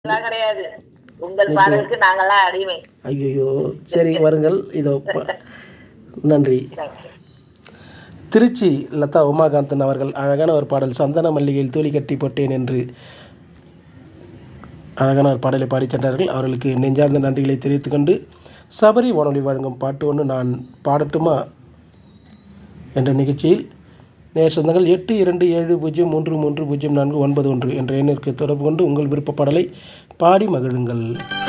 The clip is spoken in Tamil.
அதெல்லாம் கிடையாது உங்கள் பாடலுக்கு நாங்கெல்லாம் அடிமை ஐயோ சரி வருங்கள் இதோ ப- நன்றி Thank you. திருச்சி லதா உமாகாந்தன் அவர்கள் அழகான ஒரு பாடல் சந்தன மல்லிகையில் தூளி கட்டி போட்டேன் என்று அழகான ஒரு பாடலை பாடிச் சென்றார்கள் அவர்களுக்கு நெஞ்சார்ந்த நன்றிகளை தெரிவித்துக் கொண்டு சபரி வானொலி வழங்கும் பாட்டு ஒன்று நான் பாடட்டுமா என்ற நிகழ்ச்சியில் நேர் சொந்தங்கள் எட்டு இரண்டு ஏழு பூஜ்ஜியம் மூன்று மூன்று பூஜ்ஜியம் நான்கு ஒன்பது ஒன்று என்ற எண்ணிற்கு தொடர்பு கொண்டு உங்கள் விருப்ப பாடலை பாடி மகிழுங்கள்